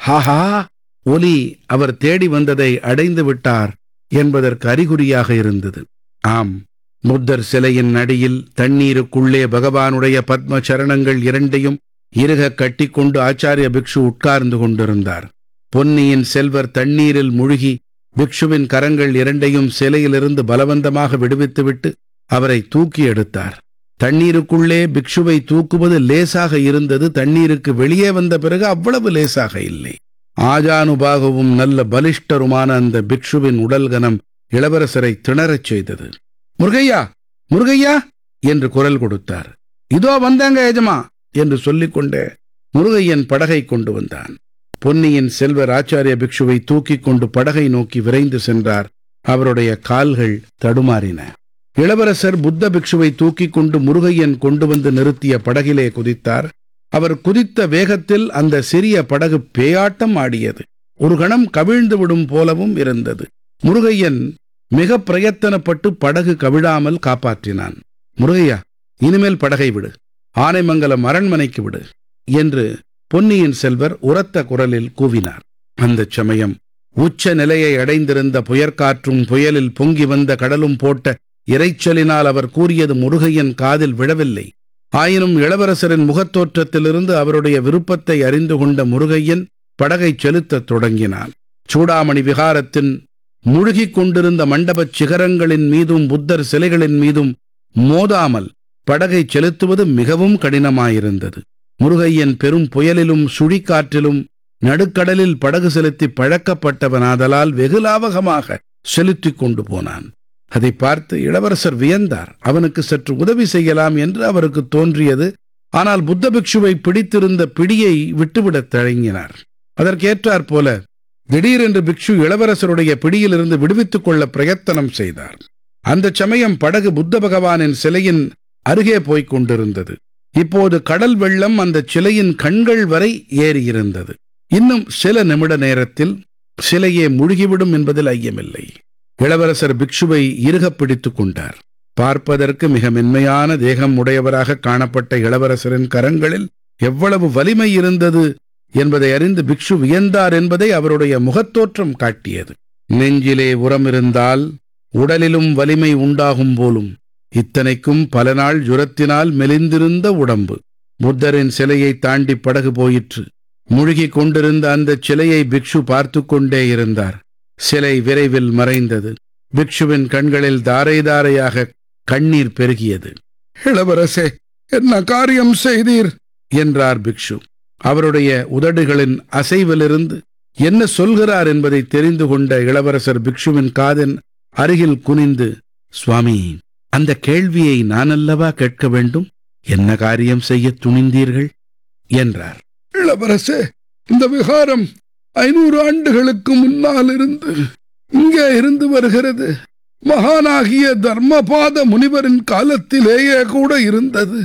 haha ஒலி அவர் தேடி வந்ததை அடைந்து விட்டார் என்பதற்கு அறிகுறியாக இருந்தது ஆம் புத்தர் சிலையின் அடியில் தண்ணீருக்குள்ளே பகவானுடைய பத்ம சரணங்கள் இரண்டையும் இறுக கட்டிக்கொண்டு ஆச்சாரிய பிக்ஷு உட்கார்ந்து கொண்டிருந்தார் பொன்னியின் செல்வர் தண்ணீரில் முழுகி பிக்ஷுவின் கரங்கள் இரண்டையும் சிலையிலிருந்து பலவந்தமாக விடுவித்துவிட்டு அவரை தூக்கி எடுத்தார் தண்ணீருக்குள்ளே பிக்ஷுவை தூக்குவது லேசாக இருந்தது தண்ணீருக்கு வெளியே வந்த பிறகு அவ்வளவு லேசாக இல்லை ஆஜானுபாகவும் நல்ல பலிஷ்டருமான அந்த பிக்ஷுவின் உடல் கனம் இளவரசரை திணறச் செய்தது முருகையா முருகையா என்று குரல் கொடுத்தார் இதோ வந்தாங்க எஜமா என்று சொல்லிக்கொண்டே முருகையன் படகை கொண்டு வந்தான் பொன்னியின் செல்வர் ஆச்சாரிய பிக்ஷுவை தூக்கிக் கொண்டு படகை நோக்கி விரைந்து சென்றார் அவருடைய கால்கள் தடுமாறின இளவரசர் புத்த பிக்ஷுவை தூக்கிக் கொண்டு முருகையன் கொண்டு வந்து நிறுத்திய படகிலே குதித்தார் அவர் குதித்த வேகத்தில் அந்த சிறிய படகு பேயாட்டம் ஆடியது ஒரு கணம் கவிழ்ந்து விடும் போலவும் இருந்தது முருகையன் மிக பிரயத்தனப்பட்டு படகு கவிழாமல் காப்பாற்றினான் முருகையா இனிமேல் படகை விடு ஆனைமங்கலம் அரண்மனைக்கு விடு என்று பொன்னியின் செல்வர் உரத்த குரலில் கூவினார் அந்தச் சமயம் உச்ச நிலையை அடைந்திருந்த புயற்காற்றும் புயலில் பொங்கி வந்த கடலும் போட்ட இரைச்சலினால் அவர் கூறியது முருகையன் காதில் விழவில்லை ஆயினும் இளவரசரின் முகத்தோற்றத்திலிருந்து அவருடைய விருப்பத்தை அறிந்து கொண்ட முருகையன் படகைச் செலுத்தத் தொடங்கினான் சூடாமணி விகாரத்தின் முழுகிக் கொண்டிருந்த மண்டபச் சிகரங்களின் மீதும் புத்தர் சிலைகளின் மீதும் மோதாமல் படகைச் செலுத்துவது மிகவும் கடினமாயிருந்தது முருகையன் பெரும் புயலிலும் சுழிக்காற்றிலும் நடுக்கடலில் படகு செலுத்தி பழக்கப்பட்டவனாதலால் வெகு லாவகமாக செலுத்திக் கொண்டு போனான் அதை பார்த்து இளவரசர் வியந்தார் அவனுக்கு சற்று உதவி செய்யலாம் என்று அவருக்கு தோன்றியது ஆனால் புத்த பிக்ஷுவை பிடித்திருந்த பிடியை விட்டுவிடத் தயங்கினார் அதற்கேற்றாற் போல திடீரென்று பிக்ஷு இளவரசருடைய பிடியிலிருந்து விடுவித்துக் கொள்ள பிரயத்தனம் செய்தார் அந்த சமயம் படகு புத்த பகவானின் சிலையின் அருகே போய்க் கொண்டிருந்தது இப்போது கடல் வெள்ளம் அந்த சிலையின் கண்கள் வரை ஏறியிருந்தது இன்னும் சில நிமிட நேரத்தில் சிலையே முழுகிவிடும் என்பதில் ஐயமில்லை இளவரசர் பிக்ஷுவை இறுகப் பிடித்துக் கொண்டார் பார்ப்பதற்கு மிக மென்மையான தேகம் உடையவராக காணப்பட்ட இளவரசரின் கரங்களில் எவ்வளவு வலிமை இருந்தது என்பதை அறிந்து பிக்ஷு வியந்தார் என்பதை அவருடைய முகத்தோற்றம் காட்டியது நெஞ்சிலே உரம் இருந்தால் உடலிலும் வலிமை உண்டாகும் போலும் இத்தனைக்கும் பல நாள் ஜுரத்தினால் மெலிந்திருந்த உடம்பு புத்தரின் சிலையை தாண்டி படகு போயிற்று முழுகிக் கொண்டிருந்த அந்த சிலையை பிக்ஷு பார்த்து கொண்டே இருந்தார் சிலை விரைவில் மறைந்தது பிக்ஷுவின் கண்களில் தாரை தாரையாக கண்ணீர் பெருகியது இளவரசே என்ன காரியம் செய்தீர் என்றார் பிக்ஷு அவருடைய உதடுகளின் அசைவிலிருந்து என்ன சொல்கிறார் என்பதை தெரிந்து கொண்ட இளவரசர் பிக்ஷுவின் காதின் அருகில் குனிந்து சுவாமி அந்த கேள்வியை நான் அல்லவா கேட்க வேண்டும் என்ன காரியம் செய்ய துணிந்தீர்கள் என்றார் இளவரசே இந்த விகாரம் ஐநூறு ஆண்டுகளுக்கு முன்னால் இருந்து இங்கே இருந்து வருகிறது மகானாகிய தர்மபாத முனிவரின் காலத்திலேயே கூட இருந்தது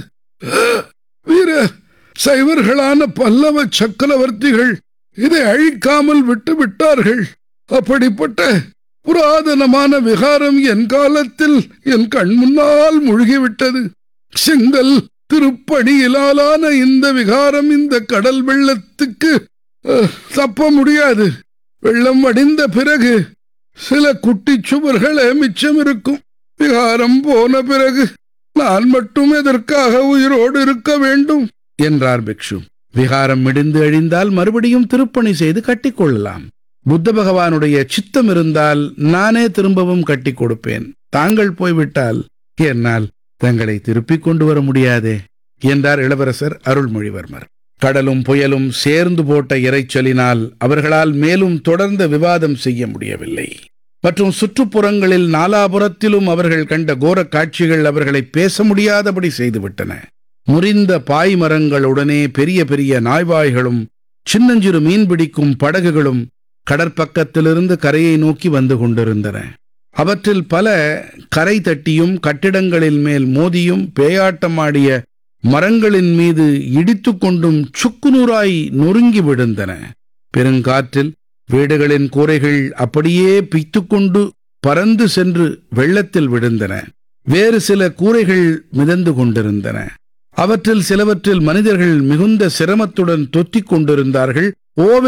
வீர சைவர்களான பல்லவ சக்கரவர்த்திகள் இதை அழிக்காமல் விட்டு விட்டார்கள் அப்படிப்பட்ட புராதனமான விகாரம் என் காலத்தில் என் கண் முன்னால் மூழ்கிவிட்டது செங்கல் திருப்பணியிலாலான இந்த விகாரம் இந்த கடல் வெள்ளத்துக்கு அஹ், தப்ப முடியாது வெள்ளம் வடிந்த பிறகு சில குட்டிச் சுவர்களே மிச்சம் இருக்கும் விகாரம் போன பிறகு நான் மட்டும் எதற்காக உயிரோடு இருக்க வேண்டும் என்றார் பிக்ஷு விகாரம் மிடிந்து அழிந்தால் மறுபடியும் திருப்பணி செய்து கட்டிக்கொள்ளலாம் புத்த பகவானுடைய சித்தம் இருந்தால் நானே திரும்பவும் கட்டி கொடுப்பேன் தாங்கள் போய்விட்டால் என்னால் தங்களை திருப்பிக் கொண்டு வர முடியாதே என்றார் இளவரசர் அருள்மொழிவர்மர் கடலும் புயலும் சேர்ந்து போட்ட இரைச்சலினால் அவர்களால் மேலும் தொடர்ந்த விவாதம் செய்ய முடியவில்லை மற்றும் சுற்றுப்புறங்களில் நாலாபுரத்திலும் அவர்கள் கண்ட கோரக் காட்சிகள் அவர்களை பேச முடியாதபடி செய்துவிட்டன முறிந்த பாய்மரங்களுடனே பெரிய பெரிய நாய்வாய்களும் சின்னஞ்சிறு மீன் பிடிக்கும் படகுகளும் கடற்பக்கத்திலிருந்து கரையை நோக்கி வந்து கொண்டிருந்தன அவற்றில் பல கரை தட்டியும் கட்டிடங்களின் மேல் மோதியும் பேயாட்டமாடிய மரங்களின் மீது இடித்துக் கொண்டும் சுக்குநூறாய் நொறுங்கி விழுந்தன பெருங்காற்றில் வீடுகளின் கூரைகள் அப்படியே பிய்த்துக்கொண்டு பறந்து சென்று வெள்ளத்தில் விழுந்தன வேறு சில கூரைகள் மிதந்து கொண்டிருந்தன அவற்றில் சிலவற்றில் மனிதர்கள் மிகுந்த சிரமத்துடன் தொத்திக் கொண்டிருந்தார்கள் ஓவென்று